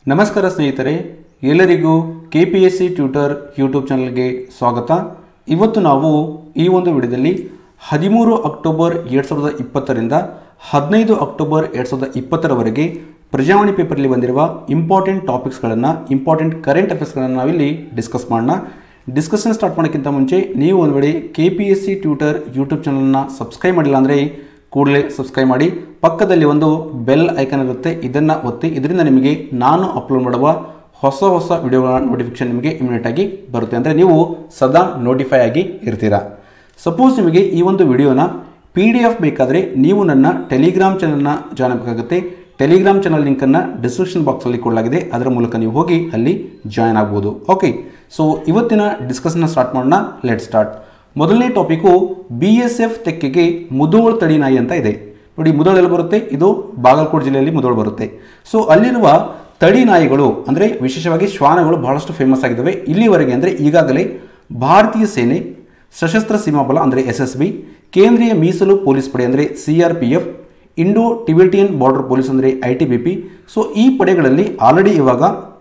ನಮಸ್ಕಾರ ಸ್ನೇಹಿತರೆ ಎಲ್ಲರಿಗೂ K P S C tutor YouTube ಚಾನಲ್ಗೆ ಸ್ವಾಗತ ಇವತ್ತು ನಾವು ಈ ಒಂದು ವಿಡಿಯೋದಲ್ಲಿ ಹದಿಮೂರು ಅಕ್ಟೋಬರ್ ಎರಡು ಸಾವಿರದ ಇಪ್ಪತ್ತರಿಂದ ಹದಿನೈದು ಅಕ್ಟೋಬರ್ ಎರಡು ಸಾವಿರದ ಇಪ್ಪತ್ತರವರೆಗೆ ಪ್ರಜಾವಾಣಿ ಪೇಪರಲ್ಲಿ ಬಂದಿರುವ ಇಂಪಾರ್ಟೆಂಟ್ ಟಾಪಿಕ್ಸ್ಗಳನ್ನು ಇಂಪಾರ್ಟೆಂಟ್ ಕರೆಂಟ್ ಅಫೇರ್ಸ್ಗಳನ್ನು ನಾವಿಲ್ಲಿ ಡಿಸ್ಕಸ್ ಮಾಡೋಣ ಡಿಸ್ಕಷನ್ ಸ್ಟಾರ್ಟ್ ಮಾಡೋಕ್ಕಿಂತ ಮುಂಚೆ ನೀವು ಒಂದು ವೇಳೆ K P S C tutor YouTube ಚಾನಲ್ನ ಸಬ್ಸ್ಕ್ರೈಬ್ ಮಾಡಿಲ್ಲ ಅಂದರೆ ಕೂಡಲೇ ಸಬ್ಸ್ಕ್ರೈಬ್ ಮಾಡಿ ಪಕ್ಕದಲ್ಲಿ ಒಂದು ಬೆಲ್ ಐಕನ್ ಇರುತ್ತೆ ಇದನ್ನು ಒತ್ತಿ ಇದರಿಂದ ನಿಮಗೆ ನಾನು ಅಪ್ಲೋಡ್ ಮಾಡುವ ಹೊಸ ಹೊಸ ವಿಡಿಯೋಗಳ ನೋಟಿಫಿಕೇಶನ್ ನಿಮಗೆ ಇಮಿಡಿಯೇಟ್ ಆಗಿ ಬರುತ್ತೆ ಅಂದರೆ ನೀವು ಸದಾ ನೋಟಿಫೈ ಆಗಿ ಇರ್ತೀರಾ ಸಪೋಸ್ ನಿಮಗೆ ಈ ಒಂದು ವಿಡಿಯೋನ ಪಿ ಡಿ ಎಫ್ ಬೇಕಾದರೆ ನೀವು ನನ್ನ ಟೆಲಿಗ್ರಾಮ್ ಚಾನಲ್ನ ಜಾಯ್ನ್ ಆಗಬೇಕಾಗುತ್ತೆ ಟೆಲಿಗ್ರಾಮ್ ಚಾನಲ್ ಲಿಂಕನ್ನು ಡಿಸ್ಕ್ರಿಪ್ಷನ್ ಬಾಕ್ಸಲ್ಲಿ ಕೊಡಲಾಗಿದೆ ಅದರ ಮೂಲಕ ನೀವು ಹೋಗಿ ಅಲ್ಲಿ ಜಾಯ್ನ್ ಆಗ್ಬೋದು ಓಕೆ ಸೊ ಇವತ್ತಿನ ಡಿಸ್ಕಷನ್ನ ಸ್ಟಾರ್ಟ್ ಮಾಡೋಣ ಲೆಟ್ ಸ್ಟಾರ್ಟ್ ಮೊದಲನೇ ಟಾಪಿಕು ಬಿ ಎಸ್ ಎಫ್ ತೆಕ್ಕೆಗೆ ಮುದೋಳ್ ತಡಿ ನಾಯಿ ಅಂತ ಇದೆ ನೋಡಿ ಮುದೋಳ್ ಎಲ್ಲಿ ಬರುತ್ತೆ ಇದು ಬಾಗಲಕೋಟೆ ಜಿಲ್ಲೆಯಲ್ಲಿ ಮುದೋಳ್ ಬರುತ್ತೆ ಸೊ ಅಲ್ಲಿರುವ ತಡಿ ನಾಯಿಗಳು ಅಂದರೆ ವಿಶೇಷವಾಗಿ ಶ್ವಾನಗಳು ಬಹಳಷ್ಟು ಫೇಮಸ್ ಆಗಿದ್ದಾವೆ ಇಲ್ಲಿವರೆಗೆ ಅಂದರೆ ಈಗಾಗಲೇ ಭಾರತೀಯ ಸೇನೆ ಸಶಸ್ತ್ರ ಸೀಮಾ ಬಲ ಅಂದರೆ ಎಸ್ ಎಸ್ ಬಿ ಕೇಂದ್ರೀಯ ಮೀಸಲು ಪೊಲೀಸ್ ಪಡೆ ಅಂದರೆ C R P F Indo Tibetan border police ಅಂದರೆ I T B P so ಈ ಪಡೆಗಳಲ್ಲಿ ಆಲ್ರೆಡಿ ಇವಾಗ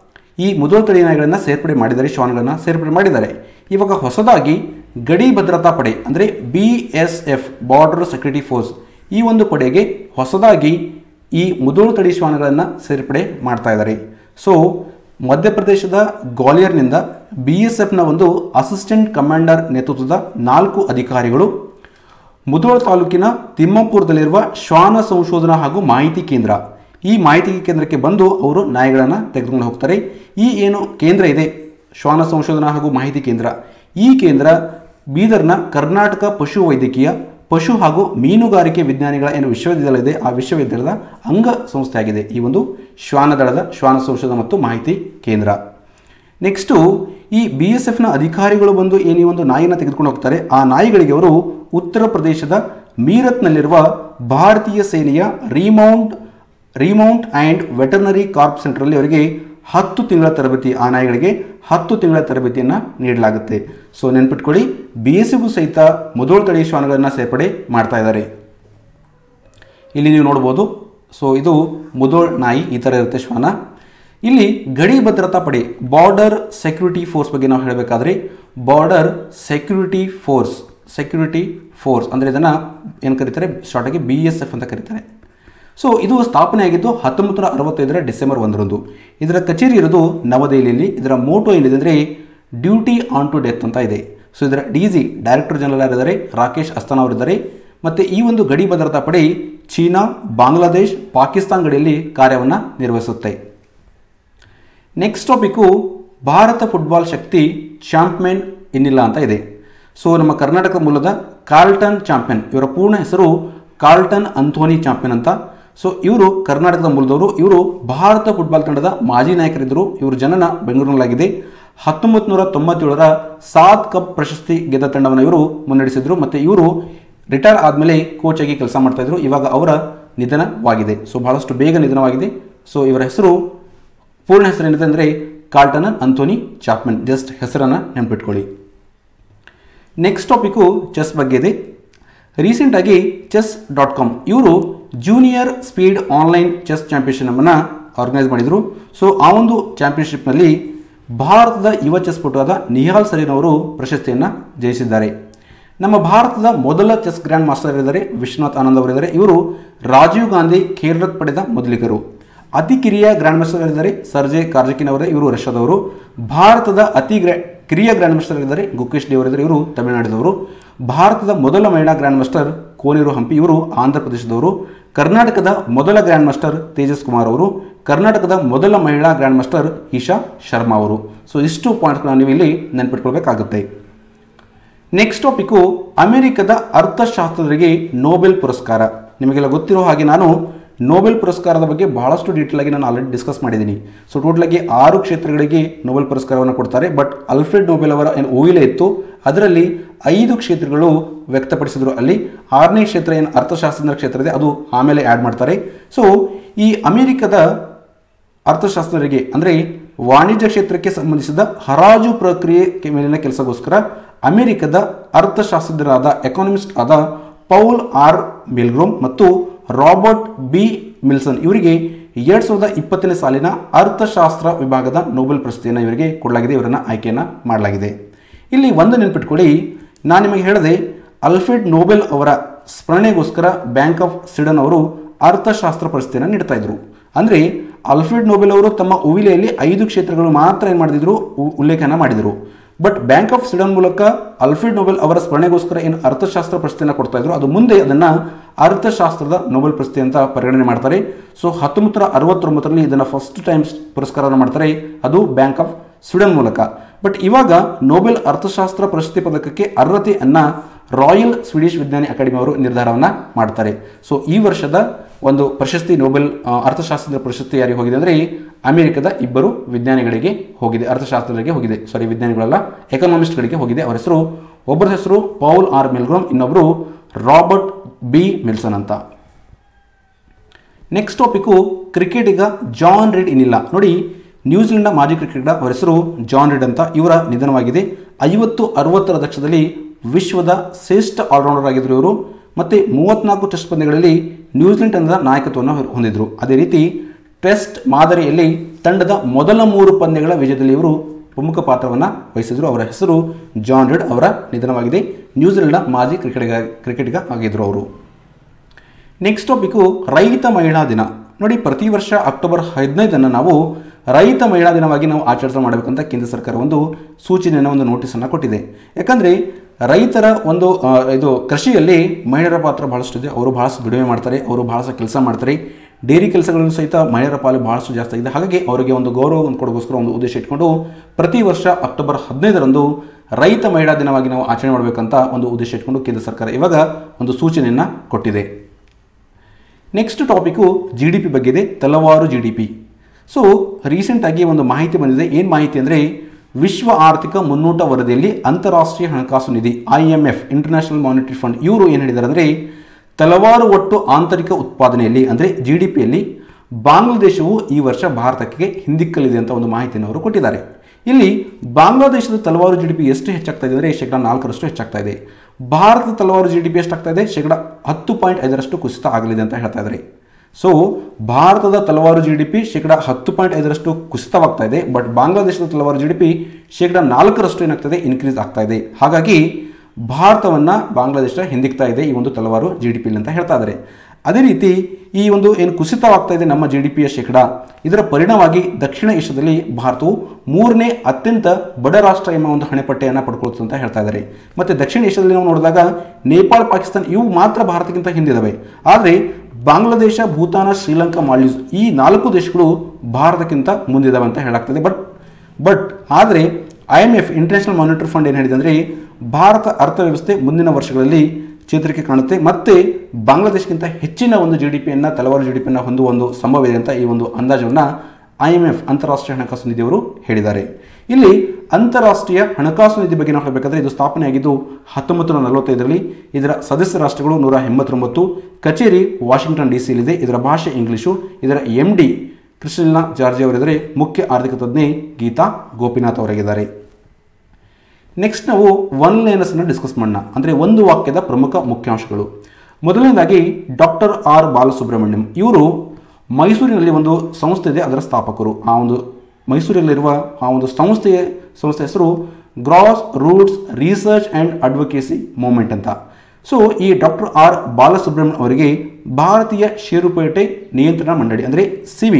ಈ ಮುದೋಳ್ ತಳಿ ನಾಯಿಗಳನ್ನು ಸೇರ್ಪಡೆ ಮಾಡಿದ್ದಾರೆ ಶ್ವಾನಗಳನ್ನು ಸೇರ್ಪಡೆ ಮಾಡಿದ್ದಾರೆ ಇವಾಗ ಹೊಸದಾಗಿ ಗಡಿ ಭದ್ರತಾ ಪಡೆ ಅಂದರೆ B S F border security force ಈ ಒಂದು ಪಡೆಗೆ ಹೊಸದಾಗಿ ಈ ಮುದೋಳ್ ತಳಿ ಶ್ವಾನಗಳನ್ನು ಸೇರ್ಪಡೆ ಮಾಡ್ತಾ ಇದ್ದಾರೆ ಸೊ ಮಧ್ಯಪ್ರದೇಶದ ಗ್ವಾಲಿಯರ್ನಿಂದ ಬಿ ಎಸ್ ಎಫ್ನ ಒಂದು ಅಸಿಸ್ಟೆಂಟ್ ಕಮಾಂಡರ್ ನೇತೃತ್ವದ ನಾಲ್ಕು ಅಧಿಕಾರಿಗಳು ಮುಧೋಳ ತಾಲೂಕಿನ ತಿಮ್ಮಾಪುರದಲ್ಲಿರುವ ಶ್ವಾನ ಸಂಶೋಧನಾ ಹಾಗೂ ಮಾಹಿತಿ ಕೇಂದ್ರ ಈ ಮಾಹಿತಿ ಕೇಂದ್ರಕ್ಕೆ ಬಂದು ಅವರು ನಾಯಿಗಳನ್ನು ತೆಗೆದುಕೊಂಡು ಹೋಗ್ತಾರೆ ಈ ಏನು ಕೇಂದ್ರ ಇದೆ ಶ್ವಾನ ಸಂಶೋಧನಾ ಹಾಗೂ ಮಾಹಿತಿ ಕೇಂದ್ರ ಈ ಕೇಂದ್ರ ಬೀದರ್ನ ಕರ್ನಾಟಕ ಪಶು ವೈದ್ಯಕೀಯ ಪಶು ಹಾಗೂ ಮೀನುಗಾರಿಕೆ ವಿಜ್ಞಾನಿಗಳ ಏನು ವಿಶ್ವವಿದ್ಯಾಲಯ ಇದೆ ಆ ವಿಶ್ವವಿದ್ಯಾಲಯದ ಅಂಗ ಸಂಸ್ಥೆಯಾಗಿದೆ ಈ ಒಂದು ಶ್ವಾನ ದಳದ ಶ್ವಾನ ಸಂಶೋಧನಾ ಮತ್ತು ಮಾಹಿತಿ ಕೇಂದ್ರ ನೆಕ್ಸ್ಟು ಈ ಬಿ ಎಸ್ ಎಫ್ನ ಅಧಿಕಾರಿಗಳು ಬಂದು ಏನು ಈ ಒಂದು ನಾಯಿನ ತೆಗೆದುಕೊಂಡು ಹೋಗ್ತಾರೆ ಆ ನಾಯಿಗಳಿಗೆ ಅವರು ಉತ್ತರ ಪ್ರದೇಶದ ಮೀರತ್ನಲ್ಲಿರುವ ಭಾರತೀಯ ಸೇನೆಯ remount remount and veterinary corps ಸೆಂಟ್ರಲ್ಲಿ ಅವರಿಗೆ ಹತ್ತು ತಿಂಗಳ ತರಬೇತಿ ಆ ನಾಯಿಗಳಿಗೆ ಹತ್ತು ತಿಂಗಳ ತರಬೇತಿಯನ್ನು ನೀಡಲಾಗುತ್ತೆ ಸೊ ನೆನ್ಪಿಟ್ಕೊಳ್ಳಿ ಬಿ ಎಸ್ ಎಫ್ಗೂ ಸಹಿತ ಮುದೋಳ್ ತಳಿ ಶ್ವಾನಗಳನ್ನು ಸೇರ್ಪಡೆ ಮಾಡ್ತಾ ಇದ್ದಾರೆ ಇಲ್ಲಿ ನೀವು ನೋಡ್ಬೋದು ಸೊ ಇದು ಮುದೋಳ್ ನಾಯಿ ಈ ಥರ ಇರುತ್ತೆ ಶ್ವಾನ ಇಲ್ಲಿ ಗಡಿ ಭದ್ರತಾ ಪಡೆ ಬಾರ್ಡರ್ ಸೆಕ್ಯೂರಿಟಿ ಫೋರ್ಸ್ ಬಗ್ಗೆ ನಾವು ಹೇಳಬೇಕಾದ್ರೆ border security force security force ಅಂದರೆ ಇದನ್ನು ಏನು ಕರೀತಾರೆ ಶಾರ್ಟಾಗಿ ಬಿ ಎಸ್ ಎಫ್ ಅಂತ ಕರೀತಾರೆ ಸೊ ಇದು ಸ್ಥಾಪನೆ ಆಗಿದ್ದು ಹತ್ತೊಂಬತ್ತು ನೂರ ಅರವತ್ತೈದರ ಡಿಸೆಂಬರ್ ಒಂದರಂದು ಇದರ ಕಚೇರಿ ಇರೋದು ನವದೆಹಲಿಯಲ್ಲಿ ಇದರ ಮೋಟೋ ಏನಿದೆ ಅಂದರೆ ಡ್ಯೂಟಿ ಆನ್ ಟು ಡೆತ್ ಅಂತ ಇದೆ ಸೊ ಇದರ ಡಿ ಜಿ ಡೈರೆಕ್ಟರ್ ಜನರಲ್ ಯಾರಿದ್ದಾರೆ ರಾಕೇಶ್ ಅಸ್ತಾನ್ ಅವರಿದ್ದಾರೆ ಮತ್ತು ಈ ಒಂದು ಗಡಿ ಭದ್ರತಾ ಪಡೆ ಚೀನಾ ಬಾಂಗ್ಲಾದೇಶ್ ಪಾಕಿಸ್ತಾನ್ ಗಡಿಯಲ್ಲಿ ಕಾರ್ಯವನ್ನು ನಿರ್ವಹಿಸುತ್ತೆ ನೆಕ್ಸ್ಟ್ ಟಾಪಿಕ್ಕು ಭಾರತ ಫುಟ್ಬಾಲ್ ಶಕ್ತಿ ಚಾಂಪಿಯನ್ ಇನ್ನಿಲ್ಲ ಅಂತ ಇದೆ ಸೊ ನಮ್ಮ ಕರ್ನಾಟಕ ಮೂಲದ ಕಾರ್ಲ್ಟನ್ ಚಾಂಪಿಯನ್ ಇವರ ಪೂರ್ಣ ಹೆಸರು ಕಾರ್ಲ್ಟನ್ ಅಂಥೋನಿ ಚಾಂಪಿಯನ್ ಅಂತ ಸೊ ಇವರು ಕರ್ನಾಟಕದ ಮೂಲದವರು ಇವರು ಭಾರತ ಫುಟ್ಬಾಲ್ ತಂಡದ ಮಾಜಿ ನಾಯಕರಿದ್ದರು ಇವರು ಜನನ ಬೆಂಗಳೂರಿನಲ್ಲಾಗಿದೆ ಹತ್ತೊಂಬತ್ತು ನೂರ ತೊಂಬತ್ತೇಳರ ಸಾತ್ ಕಪ್ ಪ್ರಶಸ್ತಿ ಗೆದ್ದ ತಂಡವನ್ನು ಇವರು ಮುನ್ನಡೆಸಿದರು ಮತ್ತು ಇವರು ರಿಟೈರ್ ಆದಮೇಲೆ ಕೋಚ್ ಆಗಿ ಕೆಲಸ ಮಾಡ್ತಾಯಿದ್ರು ಇವಾಗ ಅವರ ನಿಧನವಾಗಿದೆ ಸೊ ಬಹಳಷ್ಟು ಬೇಗ ನಿಧನವಾಗಿದೆ ಸೊ ಇವರ ಹೆಸರು ಪೂರ್ಣ ಹೆಸರು ಏನಿದೆ ಅಂದರೆ ಕಾರ್ಟನ್ ಅಂಥೋನಿ ಚಾಪ್ಮನ್ ಜಸ್ಟ್ ಹೆಸರನ್ನು ನೆನಪಿಟ್ಕೊಳ್ಳಿ ನೆಕ್ಸ್ಟ್ ಟಾಪಿಕು ಚೆಸ್ ಬಗ್ಗೆ ಇದೆ ರೀಸೆಂಟಾಗಿ ಚೆಸ್ ಡಾಟ್ ಕಾಮ್ ಇವರು ಜೂನಿಯರ್ ಸ್ಪೀಡ್ ಆನ್ಲೈನ್ ಚೆಸ್ ಚಾಂಪಿಯನ್ಶಿಪ್ಪನ್ನು ಆರ್ಗನೈಸ್ ಮಾಡಿದರು ಸೊ ಆ ಒಂದು ಚಾಂಪಿಯನ್ಶಿಪ್ನಲ್ಲಿ ಭಾರತದ ಯುವ ಚೆಸ್ ಪಟುವಾದ ನಿಹಾಲ್ ಸರೀನ್ ಅವರು ಪ್ರಶಸ್ತಿಯನ್ನು ಜಯಿಸಿದ್ದಾರೆ ನಮ್ಮ ಭಾರತದ ಮೊದಲ ಚೆಸ್ ಗ್ರ್ಯಾಂಡ್ ಮಾಸ್ಟರ್ ಇದ್ದಾರೆ ವಿಶ್ವನಾಥ್ ಆನಂದ್ ಅವರಿದ್ದಾರೆ ಇವರು ರಾಜೀವ್ ಗಾಂಧಿ ಖೇಲ್ ರತ್ನ ಪಡೆದ ಮೊದಲಿಗರು ಅತಿ ಕಿರಿಯ ಗ್ರ್ಯಾಂಡ್ ಮಾಸ್ಟರ್ ಇದ್ದಾರೆ ಸರ್ಜೆ ಕಾರ್ಜಕಿನ್ ಅವರೇ ಇವರು ರಷ್ಯಾದವರು ಭಾರತದ ಅತಿ ಗ್ರ್ಯಾ ಕಿರಿಯ ಗ್ರ್ಯಾಂಡ್ ಮಾಸ್ಟರ್ ಇದ್ದಾರೆ ಗುಕೇಶ್ ಡಿ ಅವರಿದ್ದಾರೆ ಇವರು ತಮಿಳುನಾಡಿದವರು ಭಾರತದ ಮೊದಲ ಮಹಿಳಾ ಗ್ರ್ಯಾಂಡ್ ಮಾಸ್ಟರ್ ಕೋನೇರು ಹಂಪಿ ಇವರು ಆಂಧ್ರ ಪ್ರದೇಶದವರು ಕರ್ನಾಟಕದ ಮೊದಲ ಗ್ರ್ಯಾಂಡ್ ಮಾಸ್ಟರ್ ತೇಜಸ್ ಕುಮಾರ್ ಅವರು ಕರ್ನಾಟಕದ ಮೊದಲ ಮಹಿಳಾ ಗ್ರ್ಯಾಂಡ್ ಮಾಸ್ಟರ್ ಈಶಾ ಶರ್ಮಾ ಅವರು ಸೊ ಇಷ್ಟು ಪಾಯಿಂಟ್ಗಳನ್ನ ನೀವು ಇಲ್ಲಿ ನೆನ್ಪಿಟ್ಕೊಳ್ಬೇಕಾಗುತ್ತೆ ನೆಕ್ಸ್ಟ್ ಟಾಪಿಕ್ಕು ಅಮೆರಿಕದ ಅರ್ಥಶಾಸ್ತ್ರರಿಗೆ ನೊಬೆಲ್ ಪುರಸ್ಕಾರ ನಿಮಗೆಲ್ಲ ಗೊತ್ತಿರೋ ಹಾಗೆ ನಾನು ನೊಬೆಲ್ ಪುರಸ್ಕಾರದ ಬಗ್ಗೆ ಬಹಳಷ್ಟು ಡೀಟೇಲ್ ಆಗಿ ನಾನು ಆಲ್ರೆಡಿ ಡಿಸ್ಕಸ್ ಮಾಡಿದ್ದೀನಿ ಸೊ ಟೋಟಲಾಗಿ ಆರು ಕ್ಷೇತ್ರಗಳಿಗೆ ನೊಬೆಲ್ ಪುರಸ್ಕಾರವನ್ನು ಕೊಡ್ತಾರೆ ಬಟ್ ಅಲ್ಫ್ರೆಡ್ ನೊಬೆಲ್ ಅವರ ಏನು ಊಹಿಲೆ ಇತ್ತು ಅದರಲ್ಲಿ ಐದು ಕ್ಷೇತ್ರಗಳು ವ್ಯಕ್ತಪಡಿಸಿದ್ರು ಅಲ್ಲಿ ಆರನೇ ಕ್ಷೇತ್ರ ಏನು ಅರ್ಥಶಾಸ್ತ್ರದ ಕ್ಷೇತ್ರ ಇದೆ ಅದು ಆಮೇಲೆ ಆ್ಯಡ್ ಮಾಡ್ತಾರೆ ಸೊ ಈ ಅಮೆರಿಕದ ಅರ್ಥಶಾಸ್ತ್ರರಿಗೆ ಅಂದರೆ ವಾಣಿಜ್ಯ ಕ್ಷೇತ್ರಕ್ಕೆ ಸಂಬಂಧಿಸಿದ ಹರಾಜು ಪ್ರಕ್ರಿಯೆ ಮೇಲಿನ ಕೆಲಸಗೋಸ್ಕರ ಅಮೆರಿಕದ ಅರ್ಥಶಾಸ್ತ್ರಜ್ಞರಾದ ಎಕಾನಮಿಸ್ಟ್ ಆದ ಪೌಲ್ ಆರ್ ಮಿಲ್ಗ್ರೋಮ್ ಮತ್ತು ರಾಬರ್ಟ್ ಬಿ ಮಿಲ್ಸನ್ ಇವರಿಗೆ ಎರಡ್ ಸಾವಿರದ ಇಪ್ಪತ್ತನೇ ಸಾಲಿನ ಅರ್ಥಶಾಸ್ತ್ರ ವಿಭಾಗದ ನೊಬೆಲ್ ಪ್ರಶಸ್ತಿಯನ್ನು ಇವರಿಗೆ ಕೊಡಲಾಗಿದೆ ಇವರನ್ನು ಆಯ್ಕೆಯನ್ನು ಮಾಡಲಾಗಿದೆ ಇಲ್ಲಿ ಒಂದು ನೆನ್ಪಿಟ್ಕೊಳ್ಳಿ ನಾನು ನಿಮಗೆ ಹೇಳಿದೆ ಅಲ್ಫ್ರೆಡ್ ನೋಬೆಲ್ ಅವರ ಸ್ಮರಣೆಗೋಸ್ಕರ ಬ್ಯಾಂಕ್ ಆಫ್ ಸ್ವೀಡನ್ ಅವರು ಅರ್ಥಶಾಸ್ತ್ರ ಪ್ರಶಸ್ತಿಯನ್ನು ನೀಡ್ತಾ ಇದ್ರು ಅಂದರೆ ಅಲ್ಫ್ರೆಡ್ ನೋಬೆಲ್ ಅವರು ತಮ್ಮ ಉವಿಲೆಯಲ್ಲಿ ಐದು ಕ್ಷೇತ್ರಗಳು ಮಾತ್ರ ಏನು ಮಾಡಿದ್ರು ಉ- ಉಲ್ಲೇಖನ ಮಾಡಿದರು ಬಟ್ ಬ್ಯಾಂಕ್ ಆಫ್ ಸ್ವೀಡನ್ ಮೂಲಕ ಅಲ್ಫ್ರೆಡ್ ನೊಬೆಲ್ ಅವರ ಸ್ಮರಣೆಗೋಸ್ಕರ ಏನು ಅರ್ಥಶಾಸ್ತ್ರ ಪ್ರಶಸ್ತಿಯನ್ನು ಕೊಡ್ತಾ ಇದ್ರು ಅದು ಮುಂದೆ ಅದನ್ನು ಅರ್ಥಶಾಸ್ತ್ರದ ನೊಬೆಲ್ ಪ್ರಶಸ್ತಿ ಅಂತ ಪರಿಗಣನೆ ಮಾಡ್ತಾರೆ ಸೊ ಹತ್ತೊಂಬತ್ತರ ಅರವತ್ತೊಂಬತ್ತರಲ್ಲಿ ಇದನ್ನು ಫಸ್ಟ್ ಟೈಮ್ಸ್ ಪುರಸ್ಕಾರವನ್ನು ಮಾಡ್ತಾರೆ ಅದು ಬ್ಯಾಂಕ್ ಆಫ್ ಸ್ವೀಡನ್ ಮೂಲಕ ಬಟ್ ಇವಾಗ ನೊಬೆಲ್ ಅರ್ಥಶಾಸ್ತ್ರ ಪ್ರಶಸ್ತಿ ಪದಕಕ್ಕೆ ಅರ್ಹತೆಯನ್ನು ರಾಯಲ್ ಸ್ವೀಡಿಷ್ ವಿಜ್ಞಾನಿ ಅಕಾಡೆಮಿ ಅವರು ನಿರ್ಧಾರವನ್ನು ಮಾಡ್ತಾರೆ ಸೊ ಈ ವರ್ಷದ ಒಂದು ಪ್ರಶಸ್ತಿ ನೊಬೆಲ್ ಆ, ಅರ್ಥಶಾಸ್ತ್ರದ ಪ್ರಶಸ್ತಿ ಯಾರಿಗೆ ಹೋಗಿದೆ ಅಂದರೆ ಅಮೆರಿಕದ ಇಬ್ಬರು ವಿಜ್ಞಾನಿಗಳಿಗೆ ಹೋಗಿದೆ ಅರ್ಥಶಾಸ್ತ್ರಗಳಿಗೆ ಹೋಗಿದೆ ಸಾರಿ ವಿಜ್ಞಾನಿಗಳಲ್ಲ ಎಕನಾಮಿಸ್ಟ್ಗಳಿಗೆ ಹೋಗಿದೆ ಅವರ ಹೆಸರು ಒಬ್ಬರ ಹೆಸರು ಪೌಲ್ ಆರ್ ಮಿಲ್ಗ್ರಾಮ್ ಇನ್ನೊಬ್ಬರು ರಾಬರ್ಟ್ ಬಿ ಮಿಲ್ಸನ್ ಅಂತ ನೆಕ್ಸ್ಟ್ ಟಾಪಿಕ್ಕು ಕ್ರಿಕೆಟಿಗ ಜಾನ್ ರೀಡ್ ಇನ್ನಿಲ್ಲ ನೋಡಿ ನ್ಯೂಜಿಲೆಂಡ್ನ ಮಾಜಿ ಕ್ರಿಕೆಟಿಗ ಅವರ ಹೆಸರು ಜಾನ್ ರೀಡ್ ಅಂತ ಇವರ ನಿಧನವಾಗಿದೆ ಐವತ್ತು ಅರವತ್ತರ ದಕ್ಷದಲ್ಲಿ ವಿಶ್ವದ ಶ್ರೇಷ್ಠ ಆಲ್ರೌಂಡರ್ ಆಗಿದ್ದರು ಇವರು ಮತ್ತು ಮೂವತ್ನಾಲ್ಕು ಟೆಸ್ಟ್ ಪಂದ್ಯಗಳಲ್ಲಿ ನ್ಯೂಜಿಲೆಂಡ್ ತಂಡದ ನಾಯಕತ್ವವನ್ನು ಹೊಂದಿದ್ರು ಅದೇ ರೀತಿ ಟೆಸ್ಟ್ ಮಾದರಿಯಲ್ಲಿ ತಂಡದ ಮೊದಲ ಮೂರು ಪಂದ್ಯಗಳ ವಿಜಯದಲ್ಲಿ ಇವರು ಪ್ರಮುಖ ಪಾತ್ರವನ್ನು ವಹಿಸಿದ್ರು ಅವರ ಹೆಸರು ಜಾನ್ ರೀಡ್ ಅವರ ನಿಧನವಾಗಿದೆ ನ್ಯೂಜಿಲೆಂಡ್ನ ಮಾಜಿ ಕ್ರಿಕೆಟಿಗ ಕ್ರಿಕೆಟಿಗ ಆಗಿದ್ದರು ಅವರು ನೆಕ್ಸ್ಟ್ ಟಾಪಿಕ್ಕು ರೈತ ಮಹಿಳಾ ದಿನ ನೋಡಿ ಪ್ರತಿ ವರ್ಷ ಅಕ್ಟೋಬರ್ ಹದಿನೈದನ್ನು ನಾವು ರೈತ ಮಹಿಳಾ ದಿನವಾಗಿ ನಾವು ಆಚರಣೆ ಮಾಡಬೇಕಂತ ಕೇಂದ್ರ ಸರ್ಕಾರ ಒಂದು ಸೂಚನೆಯನ್ನು ಒಂದು ನೋಟಿಸನ್ನು ಕೊಟ್ಟಿದೆ ಯಾಕಂದರೆ ರೈತರ ಒಂದು ಆ, ಇದು ಕೃಷಿಯಲ್ಲಿ ಮಹಿಳೆಯರ ಪಾತ್ರ ಬಹಳಷ್ಟು ಇದೆ ಅವರು ಬಹಳಷ್ಟು ದುಡಿಮೆ ಮಾಡ್ತಾರೆ ಅವರು ಬಹಳಷ್ಟು ಕೆಲಸ ಮಾಡ್ತಾರೆ ಡೈರಿ ಕೆಲಸಗಳನ್ನು ಸಹಿತ ಮಹಿಳೆಯರ ಪಾಲು ಬಹಳಷ್ಟು ಜಾಸ್ತಿ ಆಗಿದೆ ಹಾಗಾಗಿ ಅವರಿಗೆ ಒಂದು ಗೌರವವನ್ನು ಕೊಡೋಗೋಸ್ಕರ ಒಂದು ಉದ್ದೇಶ ಇಟ್ಕೊಂಡು ಪ್ರತಿ ವರ್ಷ ಅಕ್ಟೋಬರ್ ಹದಿನೈದರಂದು ರೈತ ಮಹಿಳಾ ದಿನವಾಗಿ ನಾವು ಆಚರಣೆ ಮಾಡಬೇಕಂತ ಒಂದು ಉದ್ದೇಶ ಇಟ್ಕೊಂಡು ಕೇಂದ್ರ ಸರ್ಕಾರ ಇವಾಗ ಒಂದು ಸೂಚನೆಯನ್ನು ಕೊಟ್ಟಿದೆ next topic G D P ಬಗ್ಗೆ ಇದೆ ತಲವಾರು ಜಿ ಡಿ ಪಿ ಸೊ ರೀಸೆಂಟಾಗಿ ಒಂದು ಮಾಹಿತಿ ಬಂದಿದೆ ಏನು ಮಾಹಿತಿ ಅಂದರೆ ವಿಶ್ವ ಆರ್ಥಿಕ ಮುನ್ನೋಟ ವರದಿಯಲ್ಲಿ ಅಂತಾರಾಷ್ಟ್ರೀಯ ಹಣಕಾಸು ನಿಧಿ I M F international monetary fund ಇವರು ಏನು ಹೇಳಿದ್ದಾರೆ ಅಂದರೆ ತಲವಾರು ಒಟ್ಟು ಆಂತರಿಕ ಉತ್ಪಾದನೆಯಲ್ಲಿ ಅಂದರೆ ಜಿ ಡಿ ಪಿಯಲ್ಲಿ ಬಾಂಗ್ಲಾದೇಶವು ಈ ವರ್ಷ ಭಾರತಕ್ಕೆ ಹಿಂದಿಕ್ಕಲಿದೆ ಅಂತ ಒಂದು ಮಾಹಿತಿಯನ್ನು ಅವರು ಕೊಟ್ಟಿದ್ದಾರೆ ಇಲ್ಲಿ ಬಾಂಗ್ಲಾದೇಶದ ತಲವಾರು ಜಿ ಡಿ ಪಿ ಎಷ್ಟು ಹೆಚ್ಚಾಗ್ತಾ ಇದೆ ಅಂದರೆ ಶೇಕಡ ನಾಲ್ಕರಷ್ಟು ಹೆಚ್ಚಾಗ್ತಾ ಇದೆ ಭಾರತದ ತಲವಾರು ಜಿ ಡಿ ಪಿ ಎಷ್ಟಾಗ್ತಾ ಇದೆ ಶೇಕಡ ಹತ್ತು ಪಾಯಿಂಟ್ ಐದರಷ್ಟು ಕುಸಿತ ಆಗಲಿದೆ ಅಂತ ಹೇಳ್ತಾ ಇದ್ದಾರೆ ಸೊ ಭಾರತದ ತಲವಾರು ಜಿ ಡಿ ಪಿ ಶೇಕಡ ಹತ್ತು ಪಾಯಿಂಟ್ ಐದರಷ್ಟು ಕುಸಿತವಾಗ್ತಾ ಇದೆ ಬಟ್ ಬಾಂಗ್ಲಾದೇಶದ ತಲವಾರು ಜಿ ಡಿ ಪಿ ಶೇಕಡ ನಾಲ್ಕರಷ್ಟು ಏನಾಗ್ತದೆ ಇನ್ಕ್ರೀಸ್ ಆಗ್ತಾ ಇದೆ ಹಾಗಾಗಿ ಭಾರತವನ್ನು ಬಾಂಗ್ಲಾದೇಶ ಹಿಂದಿಕ್ತಾ ಇದೆ ಈ ಒಂದು ತಲವಾರು ಜಿ ಡಿ ಪಿಲಿ ಅಂತ ಹೇಳ್ತಾ ಇದ್ದಾರೆ ಅದೇ ರೀತಿ ಈ ಒಂದು ಏನು ಕುಸಿತವಾಗ್ತಾ ಇದೆ ನಮ್ಮ ಜಿ ಡಿ ಪಿಯ ಶೇಕಡ ಇದರ ಪರಿಣಾಮವಾಗಿ ದಕ್ಷಿಣ ಏಷ್ಯಾದಲ್ಲಿ ಭಾರತವು ಮೂರನೇ ಅತ್ಯಂತ ಬಡ ರಾಷ್ಟ್ರ ಎಂಬ ಒಂದು ಹಣೆಪಟ್ಟೆಯನ್ನು ಪಡ್ಕೊಳ್ತು ಅಂತ ಹೇಳ್ತಾ ಇದ್ದಾರೆ ಮತ್ತು ದಕ್ಷಿಣ ಏಷ್ಯಾದಲ್ಲಿ ನಾವು ನೋಡಿದಾಗ ನೇಪಾಳ ಪಾಕಿಸ್ತಾನ ಇವು ಮಾತ್ರ ಭಾರತಕ್ಕಿಂತ ಹಿಂದಿದ್ದಾವೆ ಆದರೆ ಬಾಂಗ್ಲಾದೇಶ ಭೂತಾನ ಶ್ರೀಲಂಕಾ ಮಾಲ್ಡೀವ್ಸ್ ಈ ನಾಲ್ಕು ದೇಶಗಳು ಭಾರತಕ್ಕಿಂತ ಮುಂದಿದ್ದಾವೆ ಅಂತ ಹೇಳಾಗ್ತದೆ ಬಟ್ ಬಟ್ ಆದರೆ I M F international monetary fund ಏನು ಹೇಳಿದೆ ಅಂದರೆ ಭಾರತ ಅರ್ಥವ್ಯವಸ್ಥೆ ಮುಂದಿನ ವರ್ಷಗಳಲ್ಲಿ ಚೇತರಿಕೆ ಕಾಣುತ್ತೆ ಮತ್ತೆ ಬಾಂಗ್ಲಾದೇಶಕ್ಕಿಂತ ಹೆಚ್ಚಿನ ಒಂದು ಜಿ ಡಿ ಪಿಯನ್ನು ತಲವಾರು ಜಿ ಡಿ ಪಿಯನ್ನು ಹೊಂದುವ ಒಂದು ಸಂಭವ ಇದೆ ಅಂತ ಈ ಒಂದು ಅಂದಾಜನ್ನು ಐ ಎಮ್ ಎಫ್ ಅಂತಾರಾಷ್ಟ್ರೀಯ ಹಣಕಾಸು ನಿಧಿಯವರು ಹೇಳಿದ್ದಾರೆ ಇಲ್ಲಿ ಅಂತಾರಾಷ್ಟ್ರೀಯ ಹಣಕಾಸು ನಿಧಿ ಬಗ್ಗೆ ನಾವು ಹೇಳಬೇಕಾದ್ರೆ ಇದು ಸ್ಥಾಪನೆಯಾಗಿದ್ದು ಹತ್ತೊಂಬತ್ತು ನೂರ ನಲವತ್ತೈದರಲ್ಲಿ ಇದರ ಸದಸ್ಯ ರಾಷ್ಟ್ರಗಳು ನೂರ ಎಂಬತ್ತೊಂಬತ್ತು ಕಚೇರಿ ವಾಷಿಂಗ್ಟನ್ ಡಿ ಸಿಯಲ್ಲಿದೆ ಇದರ ಭಾಷೆ ಇಂಗ್ಲಿಷು ಇದರ ಎಂ ಡಿ ಕ್ರಿಸ್ಟಿನಾ ಜಾರ್ಜಿ ಅವರಿದ್ದಾರೆ ಮುಖ್ಯ ಆರ್ಥಿಕ ತಜ್ಞೆ ಗೀತಾ ಗೋಪಿನಾಥ್ ಅವರಾಗಿದ್ದಾರೆ ನೆಕ್ಸ್ಟ್ ನಾವು ಒನ್ ಲೈನರ್ಸನ್ನು ಡಿಸ್ಕಸ್ ಮಾಡೋಣ ಅಂದರೆ ಒಂದು ವಾಕ್ಯದ ಪ್ರಮುಖ ಮುಖ್ಯಾಂಶಗಳು ಮೊದಲನೇದಾಗಿ ಡಾಕ್ಟರ್ ಆರ್ ಬಾಲಸುಬ್ರಹ್ಮಣ್ಯಂ ಇವರು ಮೈಸೂರಿನಲ್ಲಿ ಒಂದು ಸಂಸ್ಥೆ ಇದೆ ಅದರ ಸ್ಥಾಪಕರು ಆ ಒಂದು ಮೈಸೂರಲ್ಲಿರುವ ಆ ಒಂದು ಸಂಸ್ಥೆಯ ಸಂಸ್ಥೆ ಹೆಸರು grass roots research and advocacy movement ಅಂತ ಸೊ ಈ ಡಾಕ್ಟರ್ ಆರ್ ಬಾಲಸುಬ್ರಹ್ಮಣ್ಯಂ ಅವರಿಗೆ ಭಾರತೀಯ ಷೇರುಪೇಟೆ ನಿಯಂತ್ರಣ ಮಂಡಳಿ ಅಂದರೆ ಸಿವಿ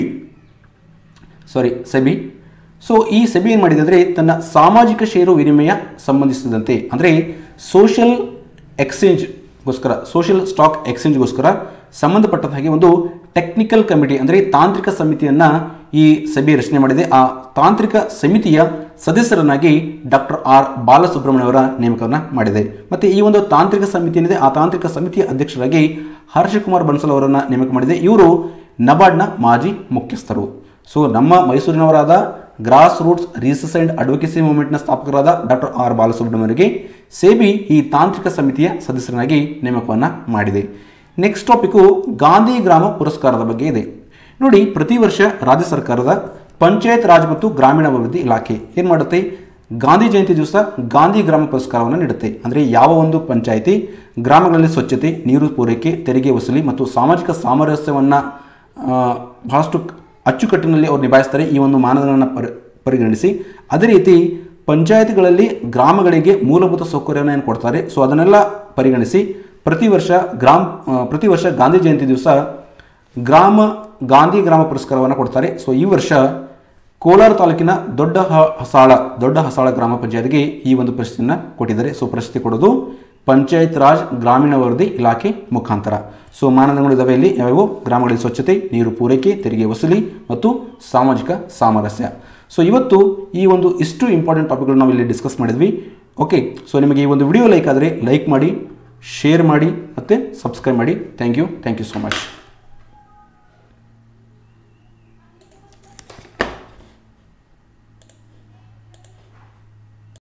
ಸಾರಿ ಸೆಬಿ ಸೊ ಈ ಸೆಬಿ ಏನು ಮಾಡಿದೆ ಅಂದರೆ ತನ್ನ ಸಾಮಾಜಿಕ ಷೇರು ವಿನಿಮಯ ಸಂಬಂಧಿಸಿದಂತೆ ಅಂದರೆ ಸೋಷಿಯಲ್ ಎಕ್ಸ್ಚೇಂಜ್ಗೋಸ್ಕರ ಸೋಷಿಯಲ್ ಸ್ಟಾಕ್ ಎಕ್ಸ್ಚೇಂಜ್ಗೋಸ್ಕರ ಸಂಬಂಧಪಟ್ಟಂತ ಹಾಗೆ ಒಂದು ಟೆಕ್ನಿಕಲ್ ಕಮಿಟಿ ಅಂದರೆ ತಾಂತ್ರಿಕ ಸಮಿತಿಯನ್ನು ಈ ಸೆಬಿ ರಚನೆ ಮಾಡಿದೆ ಆ ತಾಂತ್ರಿಕ ಸಮಿತಿಯ ಸದಸ್ಯರನ್ನಾಗಿ ಡಾಕ್ಟರ್ ಆರ್ ಬಾಲಸುಬ್ರಹ್ಮಣ್ಯ ಅವರ ನೇಮಕವನ್ನು ಮಾಡಿದೆ ಮತ್ತು ಈ ಒಂದು ತಾಂತ್ರಿಕ ಸಮಿತಿ ಏನಿದೆ ಆ ತಾಂತ್ರಿಕ ಸಮಿತಿಯ ಅಧ್ಯಕ್ಷರಾಗಿ ಹರ್ಷಕುಮಾರ್ ಬನ್ಸಲ್ ಅವರನ್ನು ನೇಮಕ ಮಾಡಿದೆ ಇವರು ನಬಾರ್ಡ್ನ ಮಾಜಿ ಮುಖ್ಯಸ್ಥರು ಸೊ ನಮ್ಮ ಮೈಸೂರಿನವರಾದ grass roots research and advocacy ಮೂವ್ಮೆಂಟ್ನ ಸ್ಥಾಪಕರಾದ ಡಾಕ್ಟರ್ ಆರ್ ಬಾಲಸುಬ್ರಹ್ಮಣ್ಯರಿಗೆ ಸೇಬಿ ಈ ತಾಂತ್ರಿಕ ಸಮಿತಿಯ ಸದಸ್ಯರನ್ನಾಗಿ ನೇಮಕವನ್ನು ಮಾಡಿದೆ ನೆಕ್ಸ್ಟ್ ಟಾಪಿಕ್ಕು ಗಾಂಧಿ ಗ್ರಾಮ ಪುರಸ್ಕಾರದ ಬಗ್ಗೆ ಇದೆ ನೋಡಿ ಪ್ರತಿ ವರ್ಷ ರಾಜ್ಯ ಸರ್ಕಾರದ ಪಂಚಾಯತ್ ರಾಜ್ ಮತ್ತು ಗ್ರಾಮೀಣಾಭಿವೃದ್ಧಿ ಇಲಾಖೆ ಏನು ಮಾಡುತ್ತೆ ಗಾಂಧಿ ಜಯಂತಿ ದಿವಸ ಗಾಂಧಿ ಗ್ರಾಮ ಪುರಸ್ಕಾರವನ್ನು ನೀಡುತ್ತೆ ಅಂದರೆ ಯಾವ ಒಂದು ಪಂಚಾಯಿತಿ ಗ್ರಾಮಗಳಲ್ಲಿ ಸ್ವಚ್ಛತೆ ನೀರು ಪೂರೈಕೆ ತೆರಿಗೆ ವಸೂಲಿ ಮತ್ತು ಸಾಮಾಜಿಕ ಸಾಮರಸ್ಯವನ್ನು ಬಹಳಷ್ಟು ಅಚ್ಚುಕಟ್ಟಿನಲ್ಲಿ ಅವ್ರು ನಿಭಾಯಿಸ್ತಾರೆ ಈ ಒಂದು ಮಾನದಂಡವನ್ನು ಪರಿ ಪರಿಗಣಿಸಿ ಅದೇ ರೀತಿ ಪಂಚಾಯತ್ಗಳಲ್ಲಿ ಗ್ರಾಮಗಳಿಗೆ ಮೂಲಭೂತ ಸೌಕರ್ಯವನ್ನು ಏನು ಕೊಡ್ತಾರೆ ಸೊ ಅದನ್ನೆಲ್ಲ ಪರಿಗಣಿಸಿ ಪ್ರತಿ ವರ್ಷ ಗ್ರಾಮ ಆ, ಪ್ರತಿ ವರ್ಷ ಗಾಂಧಿ ಜಯಂತಿ ದಿವಸ ಗ್ರಾಮ ಗಾಂಧಿ ಗ್ರಾಮ ಪುರಸ್ಕಾರವನ್ನು ಕೊಡ್ತಾರೆ ಸೊ ಈ ವರ್ಷ ಕೋಲಾರ ತಾಲೂಕಿನ ದೊಡ್ಡ ಹ- ಹಸಾಳ ದೊಡ್ಡ ಹಸಾಳ ಗ್ರಾಮ ಪಂಚಾಯತ್ಗೆ ಈ ಒಂದು ಪ್ರಶಸ್ತಿಯನ್ನು ಕೊಟ್ಟಿದ್ದಾರೆ ಸೊ ಪ್ರಶಸ್ತಿ ಕೊಡೋದು ಪಂಚಾಯತ್ ರಾಜ್ ಗ್ರಾಮೀಣಾಭಿವೃದ್ಧಿ ಇಲಾಖೆ ಮುಖಾಂತರ ಸೊ ಮಾನದಂಡಗಳು ಇದಾವೆ ಇಲ್ಲಿ ಯಾವ್ಯಾವು ಗ್ರಾಮಗಳಲ್ಲಿ ಸ್ವಚ್ಛತೆ ನೀರು ಪೂರೈಕೆ ತೆರಿಗೆ ವಸೂಲಿ ಮತ್ತು ಸಾಮಾಜಿಕ ಸಾಮರಸ್ಯ ಸೊ ಇವತ್ತು ಈ ಒಂದು ಇಷ್ಟು ಇಂಪಾರ್ಟೆಂಟ್ ಟಾಪಿಕ್ಗಳು ನಾವು ಇಲ್ಲಿ ಡಿಸ್ಕಸ್ ಮಾಡಿದ್ವಿ ಓಕೆ ಸೊ ನಿಮಗೆ ಈ ಒಂದು ವಿಡಿಯೋ ಲೈಕ್ ಆದರೆ ಲೈಕ್ ಮಾಡಿ ಶೇರ್ ಮಾಡಿ ಮತ್ತು ಸಬ್ಸ್ಕ್ರೈಬ್ ಮಾಡಿ thank you thank you so much